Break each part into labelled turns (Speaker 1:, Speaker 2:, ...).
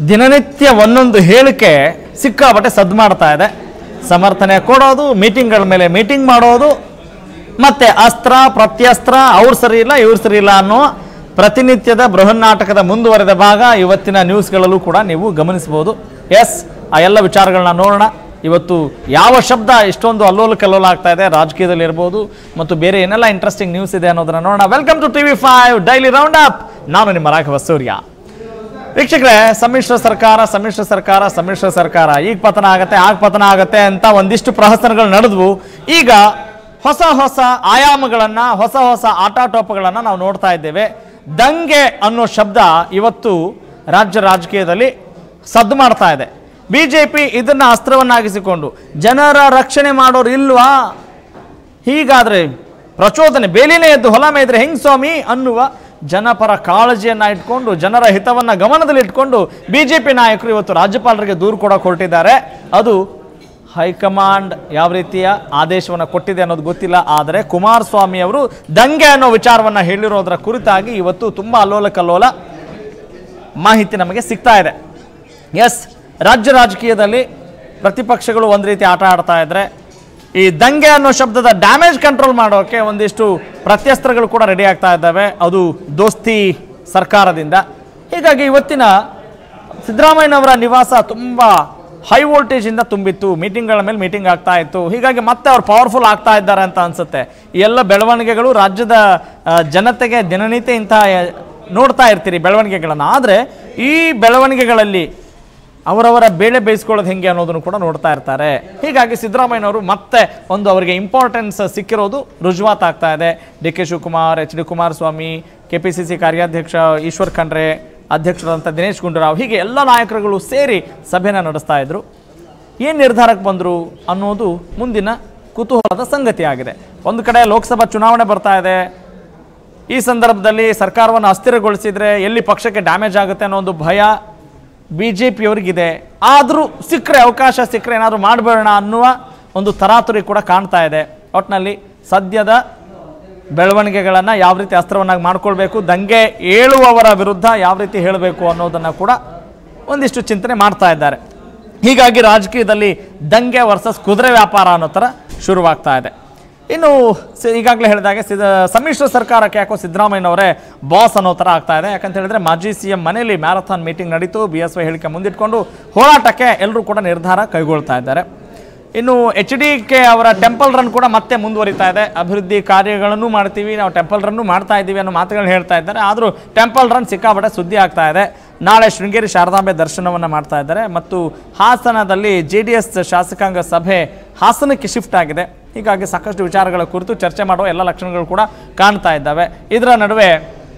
Speaker 1: ದಿನನಿತ್ಯ ಒಂದೊಂದು ಹೇಳಿಕೆ ಸಿಕ್ಕಾಪಟ್ಟೆ ಸದ್ದು ಮಾಡ್ತಾ ಇದೆ ಸಮರ್ಥನೆ ಕೊಡೋದು ಮೀಟಿಂಗ್ಗಳ ಮೇಲೆ ಮೀಟಿಂಗ್ ಮಾಡೋದು ಮತ್ತೆ ಅಸ್ತ್ರ ಪ್ರತ್ಯಸ್ತ್ರ ಅವ್ರು ಸರಿ ಇಲ್ಲ ಇವ್ರು ಸರಿ ಇಲ್ಲ ಅನ್ನೋ ಪ್ರತಿನಿತ್ಯದ ಬೃಹನ್ನಾಟಕದ ಮುಂದುವರೆದ ಭಾಗ ಇವತ್ತಿನ ನ್ಯೂಸ್ಗಳಲ್ಲೂ ಕೂಡ ನೀವು ಗಮನಿಸಬಹುದು ಎಸ್ ಆ ಎಲ್ಲ ವಿಚಾರಗಳನ್ನ ನೋಡೋಣ ಇವತ್ತು ಯಾವ ಶಬ್ದ ಇಷ್ಟೊಂದು ಅಲ್ಲೋಲ ಕಲ್ಲೋಲ ಆಗ್ತಾ ಇದೆ ರಾಜಕೀಯದಲ್ಲಿ ಇರ್ಬೋದು ಮತ್ತು ಬೇರೆ ಏನೆಲ್ಲ ಇಂಟ್ರೆಸ್ಟಿಂಗ್ ನ್ಯೂಸ್ ಇದೆ ಅನ್ನೋದನ್ನ ನೋಡೋಣ welcome to TV five daily round up ನಾನು ನಿಮ್ಮ ರಾಘವ ಸೂರ್ಯ ವೀಕ್ಷಕರೇ ಸಮ್ಮಿಶ್ರ ಸರ್ಕಾರ ಸಮ್ಮಿಶ್ರ ಸರ್ಕಾರ ಸಮ್ಮಿಶ್ರ ಸರ್ಕಾರ ಈಗ ಪತನ ಆಗತ್ತೆ ಆಗ ಪತನ ಆಗತ್ತೆ ಅಂತ ಒಂದಿಷ್ಟು ಪ್ರಹಸನಗಳು ನಡೆದ್ವು ಈಗ ಹೊಸ ಹೊಸ ಆಯಾಮಗಳನ್ನ ಹೊಸ ಹೊಸ ಆಟಾಟೋಪಗಳನ್ನ ನಾವು ನೋಡ್ತಾ ಇದ್ದೇವೆ ದಂಗೆ ಅನ್ನೋ ಶಬ್ದ ಇವತ್ತು ರಾಜ್ಯ ರಾಜಕೀಯದಲ್ಲಿ ಸದ್ದು ಮಾಡ್ತಾ ಇದೆ ಬಿಜೆಪಿ ಇದನ್ನ ಅಸ್ತ್ರವನ್ನಾಗಿಸಿಕೊಂಡು ಜನರ ರಕ್ಷಣೆ ಮಾಡೋರು ಇಲ್ವಾ ಹೀಗಾದ್ರೆ ಪ್ರಚೋದನೆ ಬೇಲಿನೇ ಎದ್ದು ಹೊಲ ಮೇಯ್ದ್ರೆ ಹೆಂಗ್ ಸ್ವಾಮಿ ಅನ್ನುವ ಜನಪರ ಕಾಳಜಿಯನ್ನ ಇಟ್ಕೊಂಡು ಜನರ ಹಿತವನ್ನ ಗಮನದಲ್ಲಿಟ್ಕೊಂಡು ಬಿಜೆಪಿ ನಾಯಕರು ಇವತ್ತು ರಾಜ್ಯಪಾಲರಿಗೆ ದೂರು ಕೊಡೋಕೆ ಹೊರಟಿದ್ದಾರೆ ಅದು ಹೈಕಮಾಂಡ್ ಯಾವ ರೀತಿಯ ಆದೇಶವನ್ನು ಕೊಟ್ಟಿದೆ ಅನ್ನೋದು ಗೊತ್ತಿಲ್ಲ ಆದರೆ ಕುಮಾರಸ್ವಾಮಿ ಅವರು ದಂಗೆ ಅನ್ನೋ ವಿಚಾರವನ್ನ ಹೇಳಿರೋದರ ಕುರಿತಾಗಿ ಇವತ್ತು ತುಂಬಾ ಅಲ್ಲೋಲ ಕಲ್ಲೋಲ ಮಾಹಿತಿ ನಮಗೆ ಸಿಗ್ತಾ ಇದೆ ಎಸ್ ರಾಜ್ಯ ರಾಜಕೀಯದಲ್ಲಿ ಪ್ರತಿಪಕ್ಷಗಳು ಒಂದು ರೀತಿ ಆಟ ಆಡ್ತಾ ಇದ್ರೆ ಈ ದಂಗೆ ಅನ್ನೋ ಶಬ್ದದ ಡ್ಯಾಮೇಜ್ ಕಂಟ್ರೋಲ್ ಮಾಡೋಕೆ ಒಂದಿಷ್ಟು ಪ್ರತ್ಯಸ್ತ್ರಗಳು ಕೂಡ ರೆಡಿ ಆಗ್ತಾ ಇದ್ದಾವೆ ಅದು ದೋಸ್ತಿ ಸರ್ಕಾರದಿಂದ ಹೀಗಾಗಿ ಇವತ್ತಿನ ಸಿದ್ದರಾಮಯ್ಯನವರ ನಿವಾಸ ತುಂಬ ಹೈ ವೋಲ್ಟೇಜಿಂದ ತುಂಬಿತ್ತು ಮೀಟಿಂಗ್ಗಳ ಮೇಲೆ ಮೀಟಿಂಗ್ ಆಗ್ತಾ ಇತ್ತು ಹೀಗಾಗಿ ಮತ್ತೆ ಅವ್ರು ಪವರ್ಫುಲ್ ಆಗ್ತಾ ಇದ್ದಾರೆ ಅಂತ ಅನ್ಸುತ್ತೆ ಈ ಎಲ್ಲ ಬೆಳವಣಿಗೆಗಳು ರಾಜ್ಯದ ಆ, ಜನತೆಗೆ ದಿನನಿತ್ಯ ಇಂಥ ನೋಡ್ತಾ ಇರ್ತೀರಿ ಬೆಳವಣಿಗೆಗಳನ್ನು ಆದರೆ ಈ ಬೆಳವಣಿಗೆಗಳಲ್ಲಿ ಅವರವರ ಬೇಳೆ ಬೇಯಿಸ್ಕೊಳ್ಳೋದು ಹೆಂಗೆ ಅನ್ನೋದನ್ನು ಕೂಡ ನೋಡ್ತಾ ಇರ್ತಾರೆ ಹೀಗಾಗಿ ಸಿದ್ದರಾಮಯ್ಯನವರು ಮತ್ತೆ ಒಂದು ಅವರಿಗೆ ಇಂಪಾರ್ಟೆನ್ಸ್ ಸಿಕ್ಕಿರೋದು ರುಜುವಾತಾಗ್ತಾ ಇದೆ D K Shivakumar H D Kumaraswamy K P C C ಕಾರ್ಯಾಧ್ಯಕ್ಷ ಈಶ್ವರ್ ಖಂಡ್ರೆ ಅಧ್ಯಕ್ಷರಾದಂಥ ದಿನೇಶ್ ಗುಂಡೂರಾವ್ ಹೀಗೆ ಎಲ್ಲ ನಾಯಕರುಗಳು ಸೇರಿ ಸಭೆನ ನಡೆಸ್ತಾ ಇದ್ರು ಏನು ನಿರ್ಧಾರಕ್ಕೆ ಬಂದರು ಅನ್ನೋದು ಮುಂದಿನ ಕುತೂಹಲದ ಸಂಗತಿ ಆಗಿದೆ ಒಂದು ಕಡೆ ಲೋಕಸಭಾ ಚುನಾವಣೆ ಬರ್ತಾ ಇದೆ ಈ ಸಂದರ್ಭದಲ್ಲಿ ಸರ್ಕಾರವನ್ನು ಅಸ್ಥಿರಗೊಳಿಸಿದ್ರೆ ಎಲ್ಲಿ ಪಕ್ಷಕ್ಕೆ ಡ್ಯಾಮೇಜ್ ಆಗುತ್ತೆ ಅನ್ನೋ ಒಂದು ಭಯ ಬಿ ಜೆ ಪಿಯವರಿಗಿದೆ ಆದರೂ ಸಿಕ್ಕರೆ ಅವಕಾಶ ಸಿಕ್ಕರೆ ಏನಾದರೂ ಮಾಡಬೇಡ ಅನ್ನುವ ಒಂದು ತರಾತುರಿ ಕೂಡ ಕಾಣ್ತಾ ಇದೆ ಒಟ್ಟಿನಲ್ಲಿ ಸದ್ಯದ ಬೆಳವಣಿಗೆಗಳನ್ನು ಯಾವ ರೀತಿ ಅಸ್ತ್ರವನ್ನಾಗಿ ಮಾಡ್ಕೊಳ್ಬೇಕು ದಂಗೆ ಏಳುವವರ ವಿರುದ್ಧ ಯಾವ ರೀತಿ ಹೇಳಬೇಕು ಅನ್ನೋದನ್ನು ಕೂಡ ಒಂದಿಷ್ಟು ಚಿಂತನೆ ಮಾಡ್ತಾ ಇದ್ದಾರೆ ಹೀಗಾಗಿ ರಾಜಕೀಯದಲ್ಲಿ ದಂಗೆ ವರ್ಸಸ್ ಕುದುರೆ ವ್ಯಾಪಾರ ಅನ್ನೋ ಥರ ಶುರುವಾಗ್ತಾ ಇದೆ ಇನ್ನು ಸಿ- ಈಗಾಗಲೇ ಹೇಳಿದಾಗೆ ಸಿದ ಸಮ್ಮಿಶ್ರ ಸರ್ಕಾರಕ್ಕೆ ಯಾಕೋ ಸಿದ್ದರಾಮಯ್ಯನವರೇ ಬಾಸ್ ಅನ್ನೋ ಥರ ಆಗ್ತಾ ಇದೆ ಯಾಕಂತ ಹೇಳಿದ್ರೆ ಮಾಜಿ ಸಿ ಎಂ ಮನೆಯಲ್ಲಿ ಮ್ಯಾರಥಾನ್ ಮೀಟಿಂಗ್ ನಡೀತು ಬಿ ಎಸ್ ವೈ ಹೇಳಿಕೆ ಮುಂದಿಟ್ಕೊಂಡು ಹೋರಾಟಕ್ಕೆ ಎಲ್ಲರೂ ಕೂಡ ನಿರ್ಧಾರ ಕೈಗೊಳ್ತಾ ಇದ್ದಾರೆ ಇನ್ನು ಎಚ್ ಡಿ ಕೆ ಅವರ ಟೆಂಪಲ್ ರನ್ ಕೂಡ ಮತ್ತೆ ಮುಂದುವರಿತಾ ಇದೆ ಅಭಿವೃದ್ಧಿ ಕಾರ್ಯಗಳನ್ನು ಮಾಡ್ತೀವಿ ನಾವು ಟೆಂಪಲ್ ರನ್ನು ಮಾಡ್ತಾ ಇದ್ದೀವಿ ಅನ್ನೋ ಮಾತುಗಳನ್ನ ಹೇಳ್ತಾ ಇದ್ದಾರೆ ಆದರೂ ಟೆಂಪಲ್ ರನ್ ಸಿಕ್ಕಾಪಟ್ಟೆ ಸುದ್ದಿ ಆಗ್ತಾ ಇದೆ ನಾಳೆ ಶೃಂಗೇರಿ ಶಾರದಾಂಬೆ ದರ್ಶನವನ್ನು ಮಾಡ್ತಾ ಇದ್ದಾರೆ ಮತ್ತು ಹಾಸನದಲ್ಲಿ ಜೆ ಡಿ ಎಸ್ ಶಾಸಕಾಂಗ ಸಭೆ ಹಾಸನಕ್ಕೆ ಶಿಫ್ಟ್ ಆಗಿದೆ ಹೀಗಾಗಿ ಸಾಕಷ್ಟು ವಿಚಾರಗಳ ಕುರಿತು ಚರ್ಚೆ ಮಾಡುವ ಎಲ್ಲ ಲಕ್ಷಣಗಳು ಕೂಡ ಕಾಣ್ತಾ ಇದ್ದಾವೆ ಇದರ ನಡುವೆ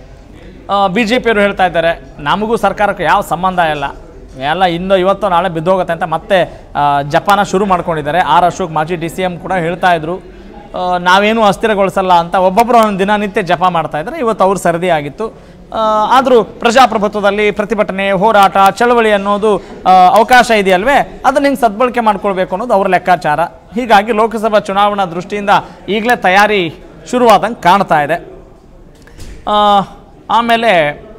Speaker 1: ಬಿ ಜೆ ಪಿಯವರು ಹೇಳ್ತಾ ಇದ್ದಾರೆ ನಮಗೂ ಸರ್ಕಾರಕ್ಕೆ ಯಾವ ಸಂಬಂಧ ಇಲ್ಲ ಎಲ್ಲ ಇಂದು ಇವತ್ತು ನಾಳೆ ಬಿದ್ದೋಗುತ್ತೆ ಅಂತ ಮತ್ತೆ ಆ, ಜಪಾನ ಶುರು ಮಾಡ್ಕೊಂಡಿದ್ದಾರೆ ಆರ್ ಅಶೋಕ್ ಮಾಜಿ ಡಿ ಸಿ ಎಂ ಕೂಡ ಹೇಳ್ತಾ ಇದ್ರು ಆ, ನಾವೇನು ಅಸ್ಥಿರಗೊಳಿಸಲ್ಲ ಅಂತ ಒಬ್ಬೊಬ್ಬರು ಒಂದು ದಿನನಿತ್ಯ ಜಪ ಮಾಡ್ತಾ ಇದ್ದಾರೆ ಇವತ್ತು ಅವ್ರು ಸರದಿ ಆಗಿತ್ತು ಆದರೂ ಪ್ರಜಾಪ್ರಭುತ್ವದಲ್ಲಿ ಪ್ರತಿಭಟನೆ ಹೋರಾಟ ಚಳವಳಿ ಅನ್ನೋದು ಆ, ಅವಕಾಶ ಇದೆಯಲ್ವೇ ಅದನ್ನ ಹಿಂಗೆ ಸದ್ಬಳಕೆ ಮಾಡ್ಕೊಳ್ಬೇಕು ಅನ್ನೋದು ಅವರ ಲೆಕ್ಕಾಚಾರ ಹೀಗಾಗಿ ಲೋಕಸಭಾ ಚುನಾವಣಾ ದೃಷ್ಟಿಯಿಂದ ಈಗಲೇ ತಯಾರಿ ಶುರುವಾದಂಗೆ ಕಾಣ್ತಾ ಇದೆ ಆ, ಆಮೇಲೆ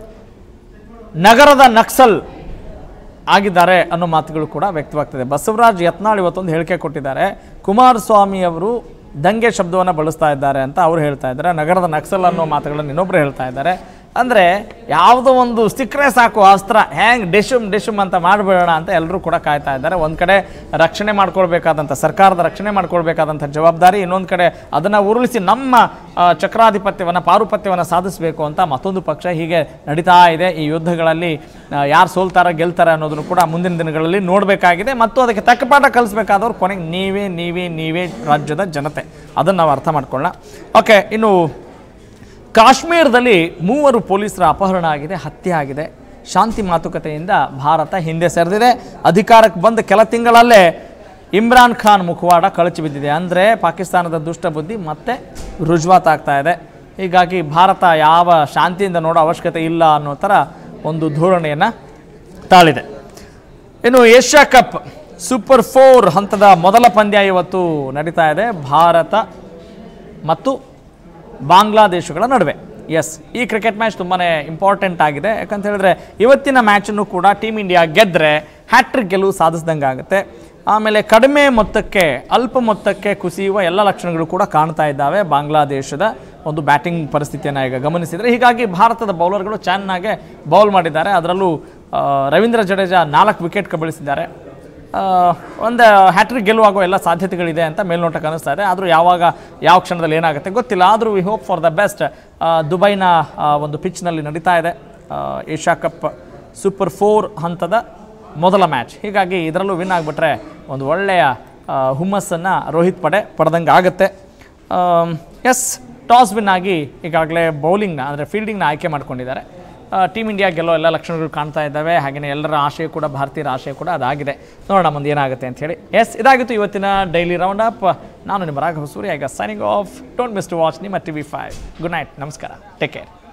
Speaker 1: ನಗರದ ನಕ್ಸಲ್ ಆಗಿದ್ದಾರೆ ಅನ್ನೋ ಮಾತುಗಳು ಕೂಡ ವ್ಯಕ್ತವಾಗ್ತದೆ ಬಸವರಾಜ್ ಯತ್ನಾಳ್ ಇವತ್ತೊಂದು ಹೇಳಿಕೆ ಕೊಟ್ಟಿದ್ದಾರೆ ಕುಮಾರಸ್ವಾಮಿ ಅವರು ದಂಗೆ ಶಬ್ದವನ್ನು ಬಳಸ್ತಾ ಇದ್ದಾರೆ ಅಂತ ಅವ್ರು ಹೇಳ್ತಾ ಇದ್ದಾರೆ ನಗರದ ನಕ್ಸಲ್ ಅನ್ನೋ ಮಾತುಗಳನ್ನು ಇನ್ನೊಬ್ರು ಹೇಳ್ತಾ ಇದ್ದಾರೆ ಅಂದರೆ ಯಾವುದೋ ಒಂದು ಸಿಕ್ಕರೆ ಸಾಕು ಅಸ್ತ್ರ ಹ್ಯಾಂಗ್ ಡಿಶುಮ್ ಡಿಶುಮ್ ಅಂತ ಮಾಡಬೇಡ ಅಂತ ಎಲ್ಲರೂ ಕೂಡ ಕಾಯ್ತಾ ಇದ್ದಾರೆ ಒಂದು ಕಡೆ ರಕ್ಷಣೆ ಮಾಡ್ಕೊಳ್ಬೇಕಾದಂಥ ಸರ್ಕಾರದ ರಕ್ಷಣೆ ಮಾಡ್ಕೊಳ್ಬೇಕಾದಂಥ ಜವಾಬ್ದಾರಿ ಇನ್ನೊಂದು ಕಡೆ ಅದನ್ನು ಉರುಳಿಸಿ ನಮ್ಮ ಆ, ಚಕ್ರಾಧಿಪತ್ಯವನ್ನು ಪಾರುಪತ್ಯವನ್ನು ಸಾಧಿಸಬೇಕು ಅಂತ ಮತ್ತೊಂದು ಪಕ್ಷ ಹೀಗೆ ನಡೀತಾ ಇದೆ ಈ ಯುದ್ಧಗಳಲ್ಲಿ ಯಾರು ಸೋಲ್ತಾರ ಗೆಲ್ತಾರೆ ಅನ್ನೋದನ್ನು ಕೂಡ ಮುಂದಿನ ದಿನಗಳಲ್ಲಿ ನೋಡಬೇಕಾಗಿದೆ ಮತ್ತು ಅದಕ್ಕೆ ತಕ್ಕ ಪಾಠ ಕಲಿಸ್ಬೇಕಾದವ್ರು ಕೊನೆಗೆ ನೀವೇ ನೀವೇ ನೀವೇ ರಾಜ್ಯದ ಜನತೆ ಅದನ್ನು ನಾವು ಅರ್ಥ ಮಾಡ್ಕೊಳ್ಳೋಣ ಓಕೆ ಇನ್ನು ಕಾಶ್ಮೀರದಲ್ಲಿ ಮೂವರು ಪೊಲೀಸರ ಅಪಹರಣ ಆಗಿದೆ ಹತ್ಯೆ ಆಗಿದೆ ಶಾಂತಿ ಮಾತುಕತೆಯಿಂದ ಭಾರತ ಹಿಂದೆ ಸರಿದಿದೆ ಅಧಿಕಾರಕ್ಕೆ ಬಂದ ಕೆಲ ತಿಂಗಳಲ್ಲೇ ಇಮ್ರಾನ್ ಖಾನ್ ಮುಖವಾಡ ಕಳಚಿ ಬಿದ್ದಿದೆ ಅಂದರೆ ಪಾಕಿಸ್ತಾನದ ದುಷ್ಟ ಬುದ್ಧಿ ಮತ್ತೆ ರುಜುವಾತಾಗ್ತಾ ಇದೆ ಹೀಗಾಗಿ ಭಾರತ ಯಾವ ಶಾಂತಿಯಿಂದ ನೋಡೋ ಅವಶ್ಯಕತೆ ಇಲ್ಲ ಅನ್ನೋ ಥರ ಒಂದು ಧೋರಣೆಯನ್ನು ತಾಳಿದೆ ಇನ್ನು ಏಷ್ಯಾ ಕಪ್ ಸೂಪರ್ ಫೋರ್ ಹಂತದ ಮೊದಲ ಪಂದ್ಯ ಇವತ್ತು ನಡೀತಾ ಇದೆ ಭಾರತ ಮತ್ತು ಬಾಂಗ್ಲಾದೇಶಗಳ ನಡುವೆ ಎಸ್ ಈ ಕ್ರಿಕೆಟ್ ಮ್ಯಾಚ್ ತುಂಬಾ ಇಂಪಾರ್ಟೆಂಟ್ ಆಗಿದೆ ಯಾಕಂತ ಹೇಳಿದ್ರೆ ಇವತ್ತಿನ ಮ್ಯಾಚನ್ನು ಕೂಡ ಟೀಮ್ ಇಂಡಿಯಾ ಗೆದ್ದರೆ ಹ್ಯಾಟ್ರಿಕ್ ಗೆಲುವು ಸಾಧಿಸ್ದಂಗೆ ಆಗುತ್ತೆ ಆಮೇಲೆ ಕಡಿಮೆ ಮೊತ್ತಕ್ಕೆ ಅಲ್ಪ ಮೊತ್ತಕ್ಕೆ ಕುಸಿಯುವ ಎಲ್ಲ ಲಕ್ಷಣಗಳು ಕೂಡ ಕಾಣ್ತಾ ಇದ್ದಾವೆ ಬಾಂಗ್ಲಾದೇಶದ ಒಂದು ಬ್ಯಾಟಿಂಗ್ ಪರಿಸ್ಥಿತಿಯನ್ನು ಈಗ ಗಮನಿಸಿದರೆ ಹೀಗಾಗಿ ಭಾರತದ ಬೌಲರ್ಗಳು ಚೆನ್ನಾಗಿ ಬೌಲ್ ಮಾಡಿದ್ದಾರೆ ಅದರಲ್ಲೂ ಆ, ರವೀಂದ್ರ ಜಡೇಜಾ ನಾಲ್ಕು ವಿಕೆಟ್ ಕಬಳಿಸಿದ್ದಾರೆ ಆ, ಒಂದು ಹ್ಯಾಟ್ರಿಕ್ ಗೆಲುವಾಗುವ ಎಲ್ಲ ಸಾಧ್ಯತೆಗಳಿದೆ ಅಂತ ಮೇಲ್ನೋಟಕ್ಕೆ ಅನಿಸ್ತಾ ಇದೆ ಆದರೂ ಯಾವಾಗ ಯಾವ ಕ್ಷಣದಲ್ಲಿ ಏನಾಗುತ್ತೆ ಗೊತ್ತಿಲ್ಲ ಆದರೂ we hope for the best ದುಬೈನ ಆ, ಒಂದು ಪಿಚ್ನಲ್ಲಿ ನಡೀತಾ ಇದೆ ಆ, ಏಷ್ಯಾ ಕಪ್ ಸೂಪರ್ ಫೋರ್ ಹಂತದ ಮೊದಲ ಮ್ಯಾಚ್ ಹೀಗಾಗಿ ಇದರಲ್ಲೂ ವಿನ್ ಆಗಿಬಿಟ್ರೆ ಒಂದು ಒಳ್ಳೆಯ ಆ, ಹುಮ್ಮಸ್ಸನ್ನು ರೋಹಿತ್ ಪಡೆ ಪಡೆದಂಗೆ ಆಗುತ್ತೆ ಎಸ್ ಟಾಸ್ ವಿನ್ ಆಗಿ ಈಗಾಗಲೇ ಬೌಲಿಂಗ್ನ ಅಂದರೆ ಫೀಲ್ಡಿಂಗ್ನ ಆಯ್ಕೆ ಮಾಡ್ಕೊಂಡಿದ್ದಾರೆ ಟೀಮ್ ಇಂಡಿಯಾ ಗೆಲ್ಲೋ ಎಲ್ಲ ಲಕ್ಷಣಗಳು ಕಾಣ್ತಾ ಇದ್ದಾವೆ ಹಾಗೆಯೇ ಎಲ್ಲರ ಆಶಯ ಕೂಡ ಭಾರತೀಯರ ಆಶಯ ಕೂಡ ಅದಾಗಿದೆ ನೋಡೋಣ ಮುಂದೆ ಏನಾಗುತ್ತೆ ಅಂತ ಹೇಳಿ ಎಸ್ ಇದಾಗಿತ್ತು ಇವತ್ತಿನ ಡೈಲಿ ರೌಂಡ್ ಅಪ್ ನಾನು ನಿಮ್ಮ ರಾಘವ ಸೂರ್ಯ ಈಗ signing off don't miss to watch ನಿಮ್ಮ T V five good night ನಮಸ್ಕಾರ ಟೇಕ್ ಕೇರ್